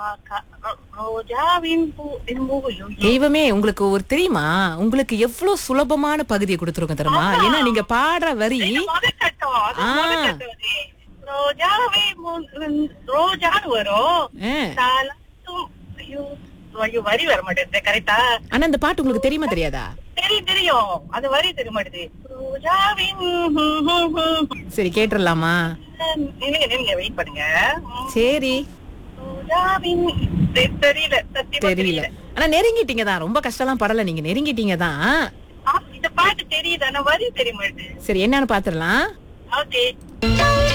க- ரோ- ரோஜாவின் பூ என் பூ ஐயோ, ஐயோ. தெய்வமே உங்களுக்கு ஒரு தெரியுமா உங்களுக்கு எவ்வளவு சுலபமான பகுதியை கொடுத்துருக்கோம் தெரியுமா ஏன்னா நீங்க பாடுற வரி இது முதல் கட்டம், அது ஆ. முதல் கட்டம் அது. ரோஜாவே முன் ரோஜான்னு வரும் ஆ. தாலாட்டும். ஐயோ ஐயோ வரி வர மாட்டேங்குது கரெக்டா ஆனா இந்த பாட்டு உங்களுக்கு தெரியுமா தெரியாதா தெரியும் தெரியும் அது வரி தெரிய மாட்டேது ரோஜாவின் ஹம், ஹம், ஹம். சரி கேட்டுடலாமா நில்லுங்க நில்லுங்க வெயிட் பண்ணுங்க சரி ரோஜாவின் தெ- தெரியல சத்தியமா தெரியல தெரியல ஆனா நெருங்கிட்டீங்க தான் ரொம்ப கஷ்டம்லாம் படல நீங்க நெருங்கிட்டீங்க தான் ஆ, இந்த பாட்டு தெரியுது ஆனா வரி தெரிய மாட்டேது சரி என்னன்னு பாத்துடலாம் ஓகே